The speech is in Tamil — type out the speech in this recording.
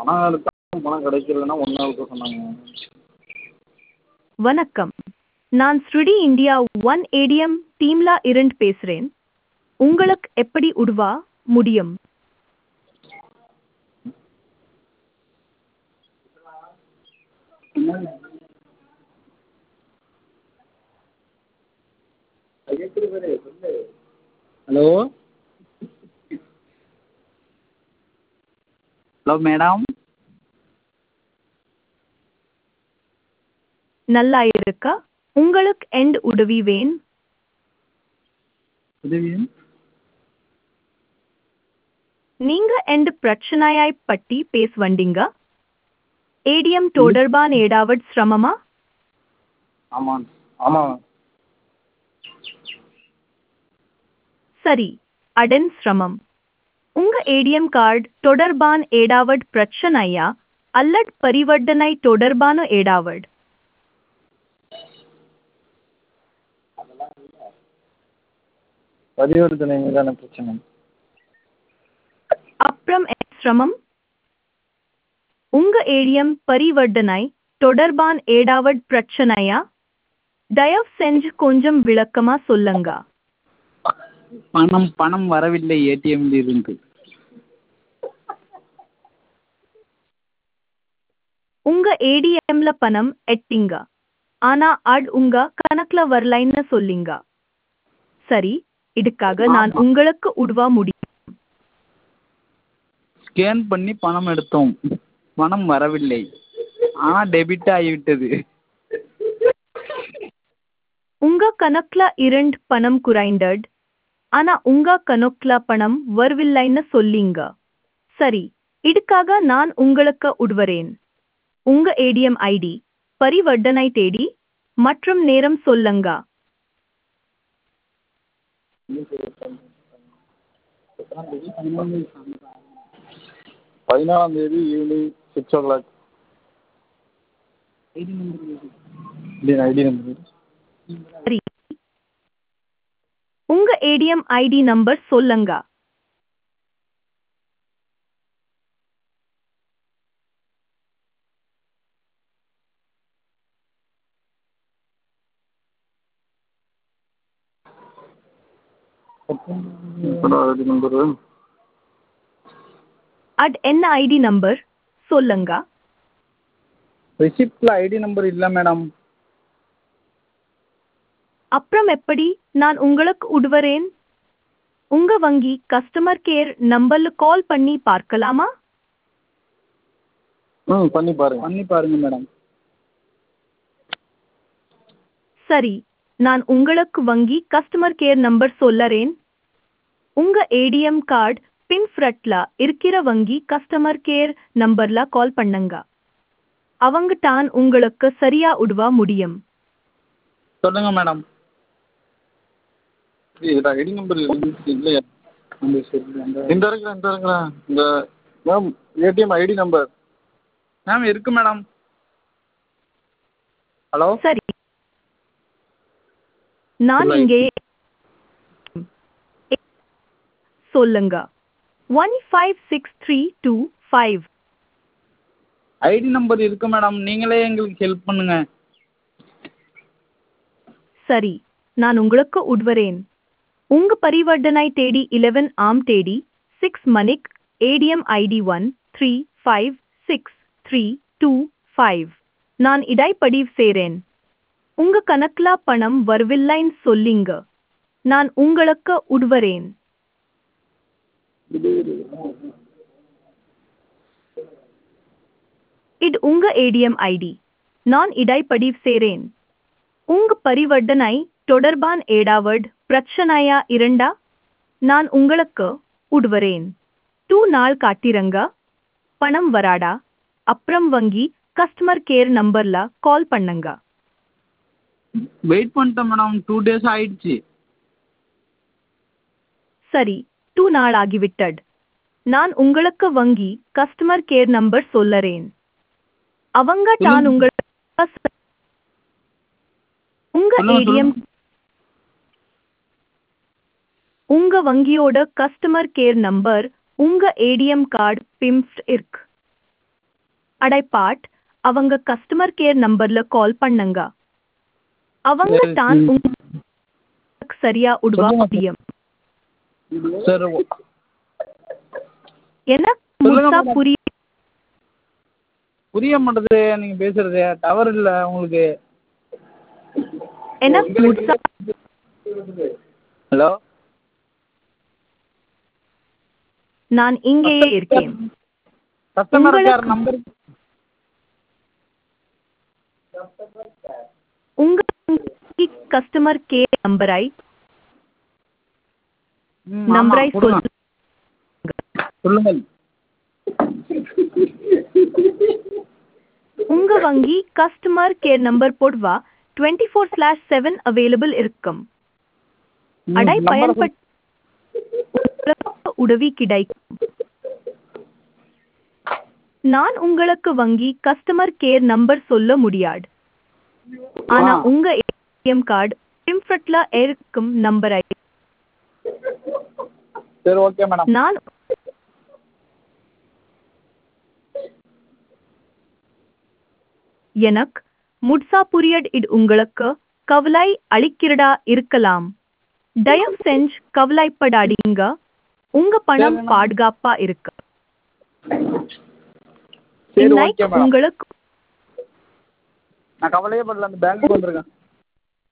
பணம் எடுத்தால் பணம் கிடைக்கலன்னா ஒன் ஹவருக்கு சொன்னாங்க வணக்கம் நான் ஸ்ருடி இந்தியா ஒன் ஏடிஎம் டீம்ல இருந்து பேசுறேன் உங்களுக்கு எப்படி உதவ முடியும் ஹலோ ஹலோ மேடம் நல்லா இருக்கா உங்களுக்கு எண்ட் உதவி வேன் உதவி நீங்க எந்த பிரச்சனையாய் பற்றி பேச வந்தீங்க ஏடிஎம் தொடர்பான ஏதாவது சிரமமா ஆமாம் ஆமாம் சரி அடன் சிரமம் உங்க ஏடிஎம் கார்டு தொடர்பான ஏடாவட் பிரச்சனையா அல்லட் பரிவர்த்தனை தொடர்பான ஏடாவட் பரிவர்த்தனை மீதான பிரச்சனை அப்புறம் என்ன சிரமம் உங்க ஏடிஎம் பரிவர்த்தனை தொடர்பான ஏடாவட் பிரச்சனையா தயவு செஞ்சு கொஞ்சம் விளக்கமா சொல்லுங்க பணம் பணம் வரவில்லை ஏடிஎம்ல இருந்து உங்க ஏடிஎம்ல பணம் எட்டிங்க ஆனா அட் உங்க கணக்குல வரலைன்னு சொல்லிங்க சரி இதுக்காக நான் உங்களுக்கு உதவ முடியும் ஸ்கேன் பண்ணி பணம் எடுத்தோம் பணம் வரவில்லை ஆனால் டெபிட் ஆகிவிட்டது உங்க கணக்குல இரண்டு பணம் குறைந்தது ஆனா உங்க கணக்குல பணம் வரவில்லைன்னு சொல்லிங்க சரி இதுக்காக நான் உங்களுக்கு உதவுறேன் உங்க ஏடிஎம் ஐடி பரிவர்த்தனை தேதி மற்றும் நேரம் சொல்லுங்க பதினாலாம் தேதி evening six o'clock ID number ID number சரி உங்க ஏடிஎம் ஐடி நம்பர் சொல்லுங்க ஐடி நம்பரு அட் என்ன ஐடி நம்பர் சொல்லுங்க ரிசிப்டில் ஐடி நம்பர் இல்லை மேடம் அப்புறம் எப்படி நான் உங்களுக்கு உதவுறேன் உங்க வங்கி கஸ்டமர் கேர் நம்பர்ல கால் பண்ணி பார்க்கலாமா ம் பண்ணி பாருங்க பண்ணி பாருங்க மேடம் சரி நான் உங்களுக்கு வங்கி கஸ்டமர் கேர் நம்பர் சொல்லறேன் உங்க ஏடிஎம் கார்டு பின்ஃப்ரட்ல இருக்கிற வங்கி கஸ்டமர் கேர் நம்பர்ல கால் பண்ணுங்க அவங்க தான் உங்களுக்கு சரியா உதவ முடியும் சொல்லுங்க மேடம் இதில் ஐடி நம்பர் இல்லையா இந்த இருக்கிறேன் இந்த இருக்கிறேன் இந்த ma'am ATM ID number ma'am இருக்கு மேடம் ஹலோ சரி நான் Right. இங்கே சொல்லுங்க one five six three two five ID number இருக்கு மேடம் நீங்களே எங்களுக்கு ஹெல்ப் பண்ணுங்க சரி நான் உங்களுக்கு உட்வரேன் உங்க பரிவர்த்தனை தேதி 11 ஆம் தேதி சிக்ஸ் மணிக் ATM ID one three five six three two five நான் இடை பதிவு செய்றேன் உங்க கணக்குல பணம் வரவில்லைன்னு சொல்லிங்க நான் உங்களுக்கு உட்வரேன் இது உங்க ஏடிஎம் ஐடி நான் இடை பதிவு செய்றேன் உங்க பரிவர்த்தனை தொடர்பான் ஏடாவட் பிரச்சனையா இரண்டா நான் உங்களுக்கு உட்வரேன் டூ நாள் காட்டிரங்க பணம் வராடா அப்புறம் வங்கி கஸ்டமர் கேர் நம்பர்ல கால் பண்ணுங்க வெயிட் பண்ணிட்டேன் மேடம் டூ டேஸ் ஆயிடுச்சு சரி டூ நாள் ஆகிவிட்டது நான் உங்களுக்கு வங்கி கஸ்டமர் கேர் நம்பர் சொல்லறேன் அவங்க தான் சொல்லுங்க. உங்களுக்கு உங்க சொல்லுங்க, ஏடிஎம் உங்க வங்கியோட கஸ்டமர் கேர் நம்பர் உங்க ஏடிஎம் கார்டு பிம்ஃப்ட் இருக்கு அடைப்பாட் அவங்க கஸ்டமர் கேர் நம்பர்ல கால் பண்ணுங்க அவங்க சரி. தான் ம். உங்களுக்கு சரியா உடுவா சொல்லுங்க. முடியும் சார் எனக்கு சொல்லுங்க முழுசா madam. புரிய புரிய மாட்டேது நீங்க பேசுறது டவர் இல்ல உங்களுக்கு எனக்கு முழுசா ஹலோ நான் இங்கேயே இருக்கேன் கஸ்டமர் உங்களுக்கு- கேர் நம்பர் உங்க கஸ்டமர் கேர் நம்பரை நம்பரை சொல்லுங்க சொல் சொல்லுங்க உங்க வங்கி கஸ்டமர் கேர் நம்பர் போடுவா twenty four slash seven available இருக்கும் ம், அடை number பயன்பட்டு உங்களுக்கு உதவி கிடைக்கும் நான் உங்களுக்கு வங்கி கஸ்டமர் கேர் நம்பர் சொல்ல முடியாது ஆனா ஆ. உங்க ஏடிஎம் கார்டு பிம்ஃப்ரட்ல இருக்கும் நம்பரை சரி ஓகே மேடம் நான் எனக்கு முட்சா புரியட் இது உங்களுக்கு கவலை அளிக்கிறதா இருக்கலாம் தயவு செஞ்சு கவலைப்படாதீங்க உங்க பணம் சரி, ma'am. பாதுகாப்பா இருக்கு சரி இன்னைக்கு ஓகே மேடம் உங்களுக்கு நான் கவலையே படல அந்த பேங்க்கு வந்திருக்கேன்